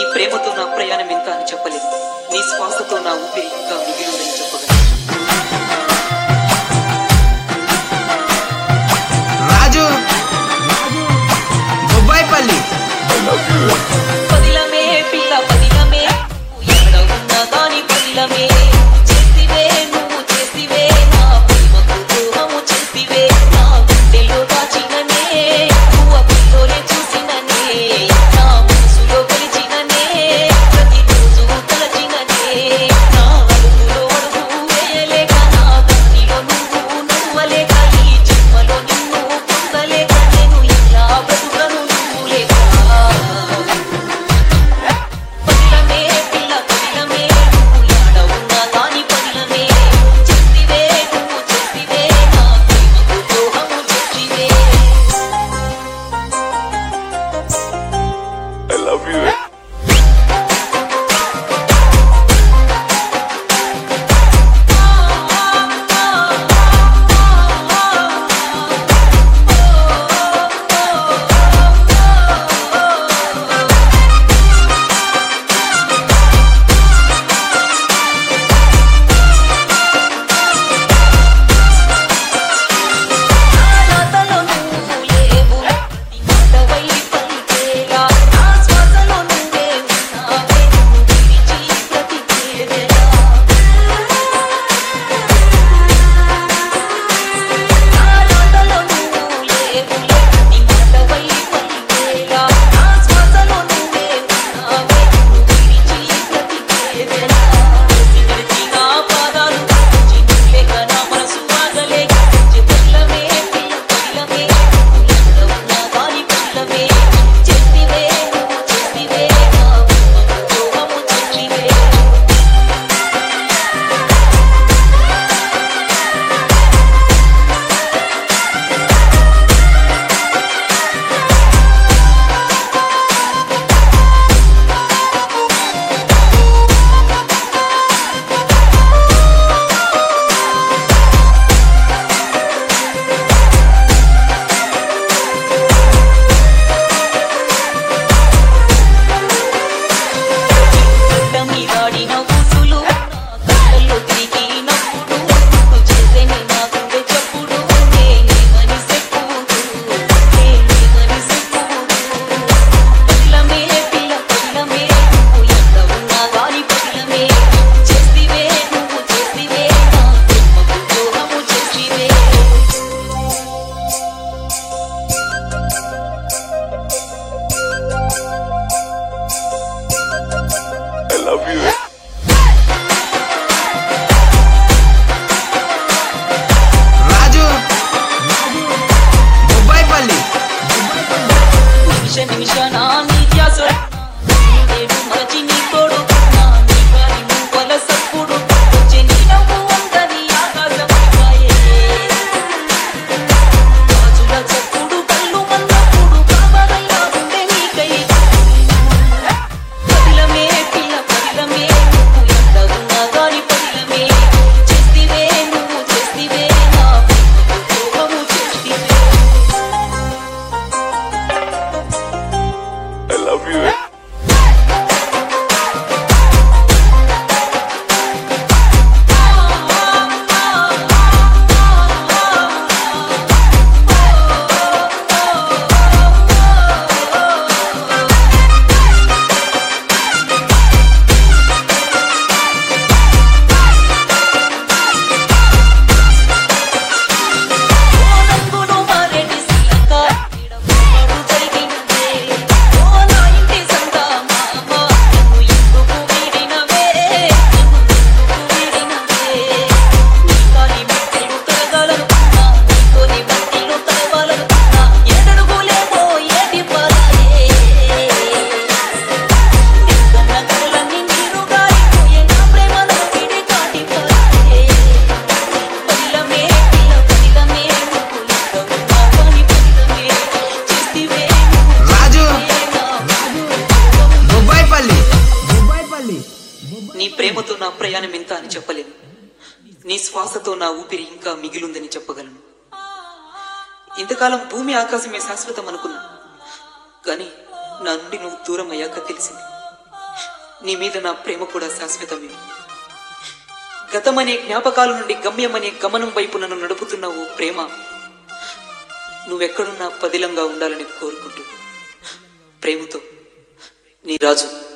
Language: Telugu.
ప్రేమతో నా ప్రయాణం ఎంత అని చెప్పలేదు నీ శ్వాసతో నా ఊపిరి ఇంకా మిగిలిందని చెప్పగలను రాజు బొబ్బాయిపల్లి పదిలమే పిల్ల పదిలమే ఎక్కడ ఉన్నా కాని పదిలమే చేసివే నువ్వు చేసివే నా ప్రేమకు ద్రోహము చేసివే నా గుండెలో దాచిననే నువ్వు పిల్లోనే చూసిననే నా మనసులో కొలిచిననే ప్రతిరోజు తలచిననే నా అడుగులో అడుగు వేయలేక నా దానిలో నువ్వు నవ్వలేక ఈ జన్మలో నిన్ను పొందలేక నేను ఇలా బ్రతుకను నువ్వు లేక పదిలమే పిల్ల పదిలమే నువ్వు యాడ ఉన్నా కాని పదిలమే చేసివే నువ్వు చేసివే నా ప్రేమకు ద్రోహము చేసివే I love you. నాతలో నువ్వు లేవు నీ మాటవై పలికేలా నా శ్వాసలో నువ్వే ఉన్నావే నువ్వు విడిచి బ్రతికేదెలా నా నాతలో నువ్వు లేవు నీ మాటవై పలికేలా నా శ్వాసలో నువ్వే ఉన్నావే నువ్వు విడిచి బ్రతికేదెలా విడిచి నా పాదాలు విడిచి నువ్వేక నా మనసు ఆగలేక పల్లమే పిల్ల పల్లమే ఎక్కడ ఉన్నా గాలి పల్లమే చేసివే నువ్వు చేసివే నా ద్రోహము చేసివే మీరాడిన ఊసులు నా కళ్ళల్లో తిరిగినప్పుడు నువ్వు చేసేని నా గుండె చప్పుడు నేనేమని చెప్పుడు నేనేమని చెప్పుడు పిల్లమే పిల్ల పిల్లమే నువ్వు ఎంత ఉన్నా గాలి పిల్లమే చేసివే నువ్వు చేసివే నా ప్రేమకు ద్రోహము చేసివే I love you. రాజు బొబ్బాయిపల్లి నిమిష నిమిషాన నీ ధ్యాస నేను మరచి నీ తోడు నా నీ గాలి మువ్వల సప్పుడు వచ్చే నీ నవ్వు అందరి ఆకాశమైపాయే గాజుల చప్పుడు కళ్ళు మన్నప్పుడు కావలయ్యా ఉండే నీకై పదిలమే పిల్ల పదిలమే నువ్వు ఎంత ఉన్నా గాని పదిలమే చేసివే నువ్వు చేసివే నా ప్రేమకు ద్రోహము చేసివే I love you. రంగులు మారేటి సిలక ఇడపడు జరిగినదే ఓ నా ఇంటి సంత మామ నన్ను ఎందుకు వీడినవే నన్ను ఎందుకు వీడినవే నీ కాలి మెట్టెలు కరగాలనుకున్నా నీతోని బట్టిలు తలవాలనుకున్నా ఎడడుగులేమో ఏటి పారాయే ఎక్కన్న కలలన్నీ నీరుగారిపోయే నా ప్రేమలో విడి కాటిపాయే పదిలమే పిల్ల పదిలమే నువ్వు ఎంత ఉన్నా కాని పదిలమే చేసివే నువ్వు రాజు నా బొబ్బాయిపల్లి బొబ్బాయిపల్లి నీ ప్రేమతో నా ప్రయాణం ఎంత అని చెప్పలేను నీ శ్వాసతో నా ఊపిరి ఇంకా మిగిలుందని చెప్పగలను ఇంతకాలం భూమి ఆకాశమే శాశ్వతం అనుకున్నా కానీ నా నుండి నువ్వు దూరం అయ్యాక తెలిసింది నీ మీద నా ప్రేమ కూడా శాశ్వతమే గతమనే జ్ఞాపకాల నుండి గమ్యమనే గమనం వైపు నన్ను నడుపుతున్న ఓ ప్రేమ నువ్వెక్కడున్నా పదిలంగా ఉండాలని కోరుకుంటూ ప్రేమతో నీ రాజు